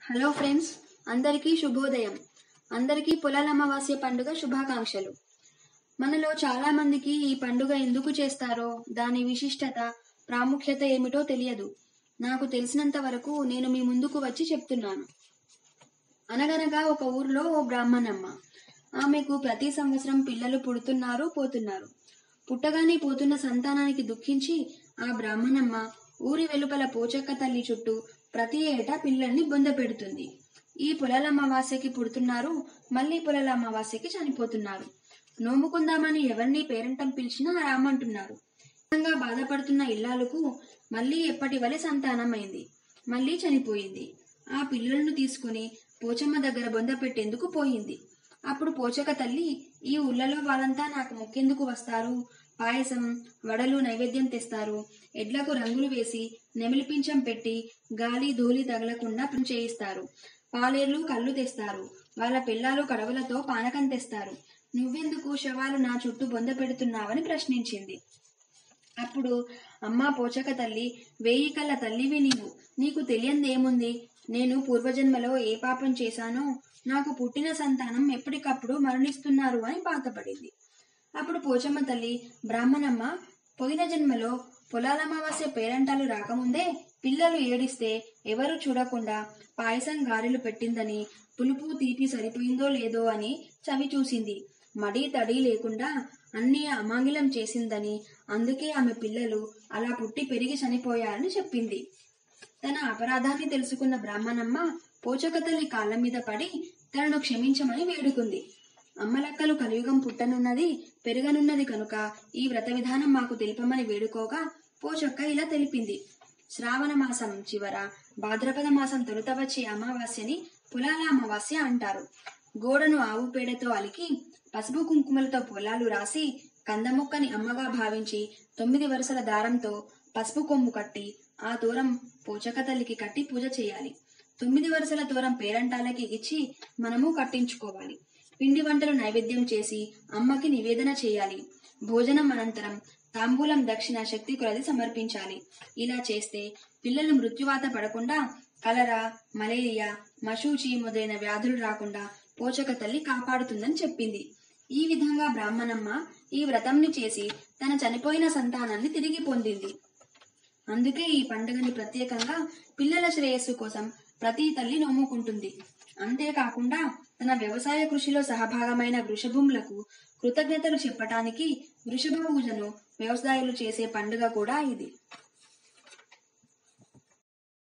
hello friends అందరికీ శుభోదయం అందరికీ పొలాల అమావాస్య పండుగ శుభాకాంక్షలు మనలో చాలా మందికి ఈ పండుగ ఎందుకు చేస్తారో దాని విశిష్టత ప్రాముఖ్యత ఏమిటో తెలియదు నాకు తెలిసినంత వరకు నేను మీ ముందుకు వచ్చి చెప్తున్నాను అనగనగా ఒక ఊర్లో ఓ బ్రాహ్మణమ్మ ఆమెకు ప్రతి సంవత్సరం పిల్లలు పుడుతున్నారు పోతున్నారు పుట్టగానే పోతున్న సంతానానికి దుఃఖించి ఆ బ్రాహ్మణమ్మ ఊరి వెలుపల పోచక్క తల్లి చుట్టూ ప్రతి ఏటా పిల్లల్ని బొందపెడుతుంది ఈ పొలాల అమావాస్యకి పుడుతున్నారు మళ్ళీ పొలాల అమావాస్యకి చనిపోతున్నారు నోముకుందామని ఎవరిని పేరంటం పిలిచినా రామంటున్నారు విధంగా బాధపడుతున్న ఇల్లాలకు మళ్ళీ ఎప్పటి వలె సంతానమైంది మళ్ళీ చనిపోయింది ఆ పిల్లలను తీసుకుని పోచమ్మ దగ్గర బొంద పెట్టేందుకు పోయింది అప్పుడు పోచక తల్లి ఈ ఊళ్ళలో వాళ్ళంతా నాకు మొక్కేందుకు వస్తారు పాయసం వడలు నైవేద్యం తెస్తారు ఎడ్లకు రంగులు వేసి నెమిలిపించం పెట్టి గాలి ధూళి తగలకుండా పని చేయిస్తారు పాలేర్లు కళ్ళు తెస్తారు వాళ్ళ పిల్లలు కడవలతో పానకం తెస్తారు నువ్వెందుకు శవాలు నా చుట్టూ బొంద పెడుతున్నావని ప్రశ్నించింది అప్పుడు అమ్మా పోచక తల్లి వేయి కళ్ళ తల్లివి నీవు నీకు తెలియందేముంది నేను పూర్వజన్మలో ఏ పాపం చేశానో నాకు పుట్టిన సంతానం ఎప్పటికప్పుడు మరణిస్తున్నారు అని బాధపడింది అప్పుడు పోచమ్మ తల్లి బ్రాహ్మణమ్మ పోయిన జన్మలో పొలాల అమావాస్య పేరంటాలు రాకముందే పిల్లలు ఏడిస్తే ఎవరు చూడకుండా పాయసం గారెలు పెట్టిందని పులుపు తీపి సరిపోయిందో లేదో అని చవి చూసింది మడి తడి లేకుండా అన్ని అమాంగిలం చేసిందని అందుకే ఆమె పిల్లలు అలా పుట్టి పెరిగి చనిపోయారని చెప్పింది తన అపరాధాన్ని తెలుసుకున్న బ్రాహ్మణమ్మ పోచక తల్లి కాళ్ళ మీద పడి తనను క్షమించమని వేడుకుంది అమ్మలక్కలు కలియుగం పుట్టనున్నది పెరగనున్నది కనుక ఈ వ్రత విధానం మాకు తెలుపమని వేడుకోగా పోచక్క ఇలా తెలిపింది శ్రావణ మాసం చివర భాద్రపద మాసం తొలుత వచ్చే అమావాస్యని పొలాల అమావాస్య అంటారు గోడను ఆవు పేడతో అలికి పసుపు కుంకుమలతో పొలాలు రాసి కందముక్కని అమ్మగా భావించి తొమ్మిది వరుసల దారంతో పసుపు కొమ్ము కట్టి ఆ దూరం పోచక తల్లికి కట్టి పూజ చేయాలి తొమ్మిది వరుసల దూరం పేరంటాలకి ఇచ్చి మనము కట్టించుకోవాలి పిండి వంటలు నైవేద్యం చేసి అమ్మకి నివేదన చేయాలి భోజనం అనంతరం తాంబూలం దక్షిణ శక్తి కొలది సమర్పించాలి ఇలా చేస్తే పిల్లలు మృత్యువాత పడకుండా కలరా మలేరియా మశూచి మొదలైన వ్యాధులు రాకుండా పోచక తల్లి కాపాడుతుందని చెప్పింది ఈ విధంగా బ్రాహ్మణమ్మ ఈ వ్రతంని చేసి తన చనిపోయిన సంతానాన్ని తిరిగి పొందింది అందుకే ఈ పండుగని ప్రత్యేకంగా పిల్లల శ్రేయస్సు కోసం ప్రతి తల్లి నోముకుంటుంది అంతేకాకుండా తన వ్యవసాయ కృషిలో సహభాగమైన వృషభములకు కృతజ్ఞతలు చెప్పటానికి వృషభ పూజను వ్యవసాయులు చేసే పండుగ కూడా ఇది